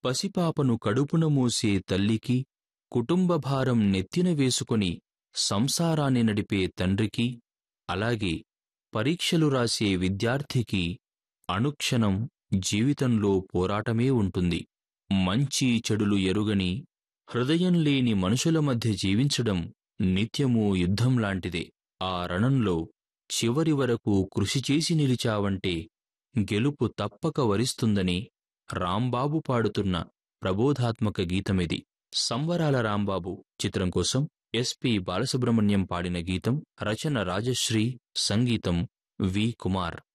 పసిపాపను కడుపున మోసే తల్లికి కుటుంబ భారం నెత్తిన వేసుకొని సంసారాన్ని నడిపే తండ్రికి అలాగే పరీక్షలు రాసే విద్యార్థికి అనుక్షణం జీవితంలో పోరాటమే ఉంటుంది మంచి చెడులు ఎరుగని హృదయం లేని మనుషుల మధ్య జీవించడం నిత్యమూ యుద్ధం లాంటిదే ఆ రణంలో చివరి వరకు కృషి చేసి నిలిచావంటే గెలుపు తప్పక వరిస్తుందని రాంబాబు పాడుతున్న ప్రబోధాత్మక గీతమిది సంవరాల రాంబాబు చిత్రం కోసం ఎస్పి బాలసుబ్రహ్మణ్యం పాడిన గీతం రచన రాజశ్రీ సంగీతం వి కుమార్